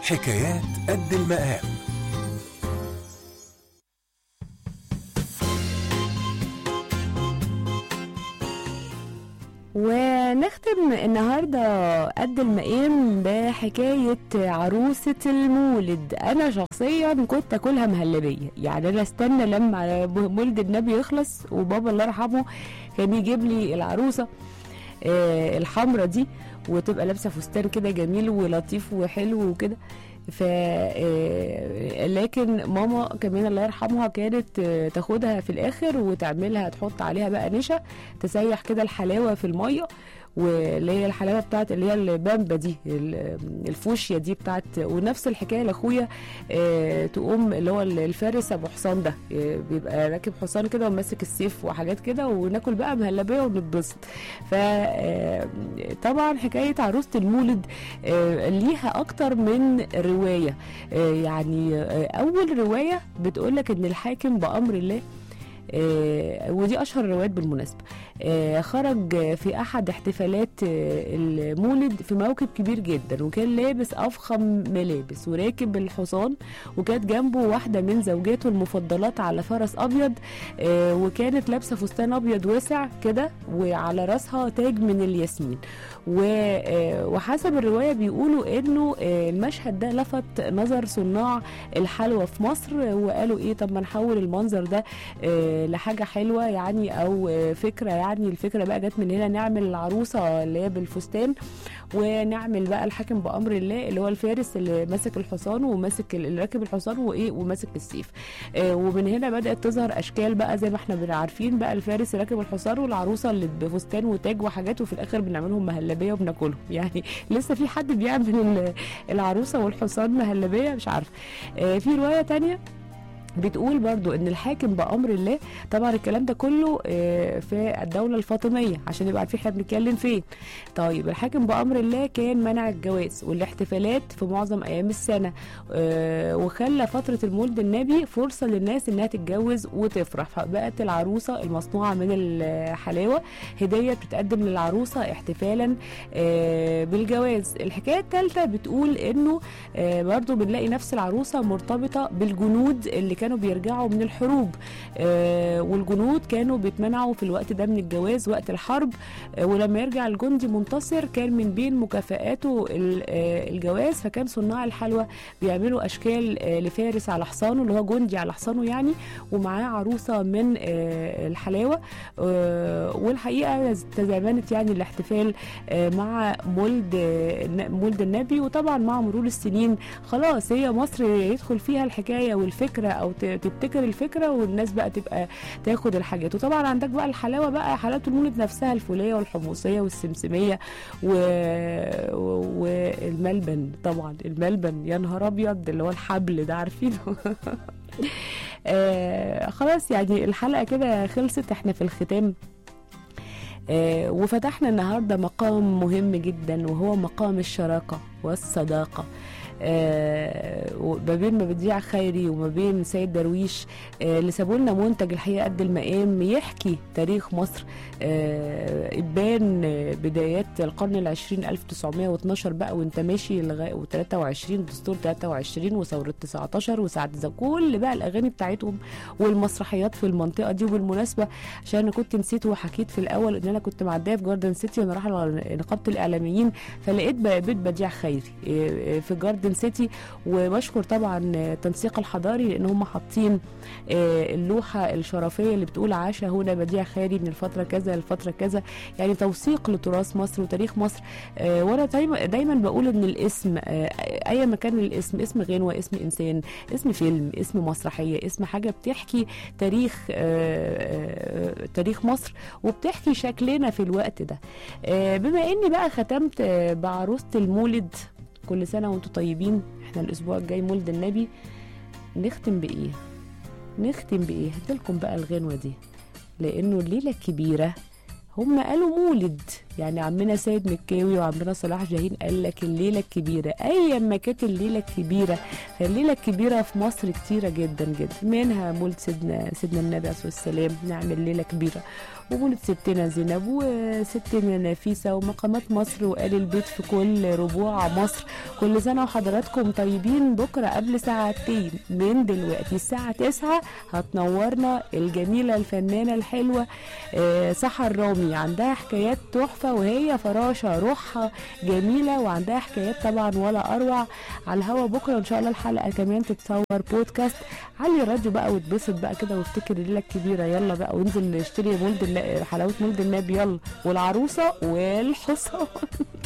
حكايات قد المقام ونختم النهارده قد المقام بحكايه عروسه المولد انا شخصيا كنت اكلها مهلبيه يعني انا استنى لما مولد النبي يخلص وبابا الله يرحمه كان يجيب لي العروسه آه، الحمرة دي وتبقى لابسه فستان كده جميل ولطيف وحلو وكده ف آه، لكن ماما كمان الله يرحمها كانت آه، تاخدها في الاخر وتعملها تحط عليها بقى نشا تسيح كده الحلاوه في الميه واللي هي الحلاوه بتاعت اللي هي البامبا دي ال- الفوشيا دي بتاعت ونفس الحكايه لاخويا آه، تقوم اللي هو الفارس ابو حصان ده آه، بيبقى راكب حصان كده وماسك السيف وحاجات كده وناكل بقى مهلبيه ونتبسط ف آه، طبعا حكايه عروسه المولد آه، ليها اكتر من روايه آه، يعني آه، اول روايه بتقول لك ان الحاكم بامر الله آه، ودي اشهر الروايات بالمناسبه آه، خرج في احد احتفالات آه، المولد في موكب كبير جدا وكان لابس افخم ملابس وراكب الحصان وكانت جنبه واحده من زوجاته المفضلات على فرس ابيض آه، وكانت لابسه فستان ابيض واسع كده وعلى راسها تاج من الياسمين و- آه، وحسب الروايه بيقولوا انه آه، المشهد ده لفت نظر صناع الحلوى في مصر وقالوا ايه طب ما نحول المنظر ده آه، لحاجه حلوه يعني او آه، فكره يعني الفكره بقى جت من هنا نعمل العروسه اللي هي بالفستان ونعمل بقى الحاكم بامر الله اللي هو الفارس اللي ماسك الحصان وماسك ال- اللي راكب الحصان وايه وماسك السيف آه، ومن هنا بدات تظهر اشكال بقى زي ما احنا بن- عارفين بقى الفارس اللي راكب الحصان والعروسه اللي بفستان وتاج وحاجات وفي الاخر بنعملهم مهلبيه وبناكلهم يعني لسه في حد بيعمل ال- العروسه والحصان مهلبيه مش عارفه آه، في روايه تانية بتقول برضو ان الحاكم بامر الله طبعا الكلام ده كله آه، في الدوله الفاطميه عشان نبقى عارفين احنا بنتكلم فين طيب الحاكم بامر الله كان منع الجواز والاحتفالات في معظم ايام السنه آه، وخلى فتره المولد النبي فرصه للناس انها تتجوز وتفرح فبقت العروسه المصنوعه من الحلاوه هديه بتتقدم للعروسه احتفالا آه، بالجواز الحكايه الثالثه بتقول انه آه، برضو بنلاقي نفس العروسه مرتبطه بالجنود اللي كانوا بيرجعوا من الحروب آه، والجنود كانوا بيتمنعوا في الوقت ده من الجواز وقت الحرب آه، ولما يرجع الجندي منتصر كان من بين مكافآته ال- آه، الجواز فكان صناع الحلوى بيعملوا اشكال آه، لفارس على حصانه اللي هو جندي على حصانه يعني ومعاه عروسه من آه، الحلاوه آه، والحقيقه تزامنت يعني الاحتفال آه، مع مولد آه، الن- مولد النبي وطبعا مع مرور السنين خلاص هي مصر يدخل فيها الحكايه والفكره او ت- تبتكر الفكره والناس بقى تبقى تاخد الحاجات وطبعا عندك بقى الحلاوه بقى حلاوه المولد نفسها الفوليه والحمصيه والسمسميه و... و- والملبن طبعا الملبن يا نهار ابيض اللي هو الحبل ده عارفينه آه خلاص يعني الحلقه كده خلصت احنا في الختام آه وفتحنا النهارده مقام مهم جدا وهو مقام الشراكه والصداقه آه ما بين مبديع خيري وما بين سيد درويش آه اللي سابوا لنا منتج الحقيقه قد المقام يحكي تاريخ مصر آه ابان آه، بدايات القرن العشرين 1912 بقى وانت ماشي لغايه و23 دستور 23 وثوره 19 وسعد زو كل بقى الاغاني بتاعتهم والمسرحيات في المنطقه دي وبالمناسبه عشان انا كنت نسيت وحكيت في الاول ان انا كنت معديه في جاردن سيتي وانا رايحه على نقابه الاعلاميين فلقيت بقى بيت بديع خيري إيه، إيه، في جاردن سيتي وبشكر طبعا آه، تنسيق الحضاري لان هم حاطين آه، اللوحه الشرفيه اللي بتقول عاش هنا بديع خيري من الفتره كذا للفتره كذا يعني توثيق لتراث مصر وتاريخ مصر آه، وانا دايما دايما بقول ان الاسم آه، اي مكان الاسم اسم غنوه اسم انسان اسم فيلم اسم مسرحيه اسم حاجه بتحكي تاريخ آه، آه، تاريخ مصر وبتحكي شكلنا في الوقت ده آه، بما اني بقى ختمت آه، بعروسه المولد كل سنه وانتم طيبين احنا الاسبوع الجاي مولد النبي نختم بايه نختم بايه هديلكم بقى الغنوه دي لانه الليله الكبيره هم قالوا مولد يعني عمنا سيد مكاوي وعمنا صلاح جاهين قال لك الليله الكبيره ايا ما كانت الليله الكبيره فالليله الكبيره في مصر كتيره جدا جدا منها مولد سيدنا سيدنا النبي عليه الصلاه والسلام نعمل ليله كبيره ومولد ستنا زينب وستنا نفيسه ومقامات مصر وآل البيت في كل ربوع مصر كل سنه وحضراتكم طيبين بكره قبل ساعتين من دلوقتي الساعه 9 هتنورنا الجميله الفنانه الحلوه آه، سحر رامي عندها حكايات تحفه وهي فراشه روحها جميله وعندها حكايات طبعا ولا اروع على الهوا بكره ان شاء الله الحلقه كمان تتصور بودكاست علي الراديو بقى واتبسط بقى كده وافتكر الليله الكبيره يلا بقى وانزل اشتري مولد الن- حلاوه مولد النبي يلا والعروسه والحصان